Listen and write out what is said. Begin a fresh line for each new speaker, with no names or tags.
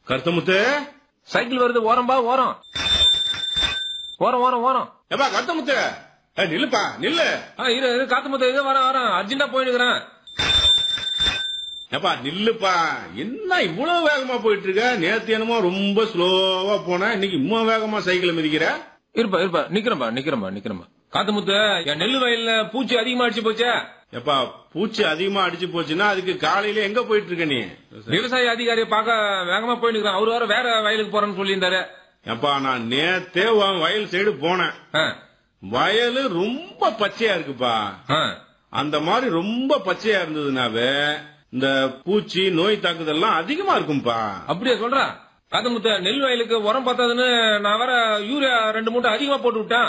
Karuthamuthu
cycle வருது ஓரம்பா ஓரம் ஓரம் ஓரம் ஓரம்
ஏப்பா கருத்தமுத்து ஏய், நில்லுப்பா நில்லு
ஆ, இரு இரு காத்து முத்த இது வரேன் வரேன் அர்ஜென்டா போயினுக்கிறேன்
ஏப்பா நில்லுப்பா என்ன இவ்வளவு வேகமா போயிட்டு இருக்க நேத்து என்னமோ ரொம்ப ஸ்லோவா போன இன்னைக்கு இம்மா வேகமா சைக்கிள் மிதிக்கிற
இருப்பா இருப்பா நிக்கிறேன்பா நிக்கிறேன்பா நிக்கிறேன்பா காத்து முத்து என் நெல்லு வயல்ல பூச்சி அதிகமா அடிச்சு போச்சே
ஏப்பா பூச்சி அதிகமா அடிச்சு போச்சுன்னா அதுக்கு காலையில எங்க போயிட்டு இருக்க நீ
விவசாய அதிகாரியை பார்க்க வேகமா போயினுக்கிறேன் அவரு வேற வேற வயலுக்கு போறேன்னு சொல்லியிருந்தாரு
ஏப்பா நான் நேத்தே உன் வயல் சைடு போனேன்
ஆ,
வயலு ரொம்ப பச்சையா இருக்குப்பா
ஆ.
அந்த மாதிரி ரொம்ப பச்சையா இருந்ததுனாவே இந்த பூச்சி நோய் தாக்குதல்லாம் அதிகமா இருக்கும்பா
அப்படியா சொல்றா காத்து முத்த நெல் வயலுக்கு உரம் பத்தாதுன்னு நான் வேற யூரியா ரெண்டு மூட்டை அதிகமா போட்டு விட்டேன்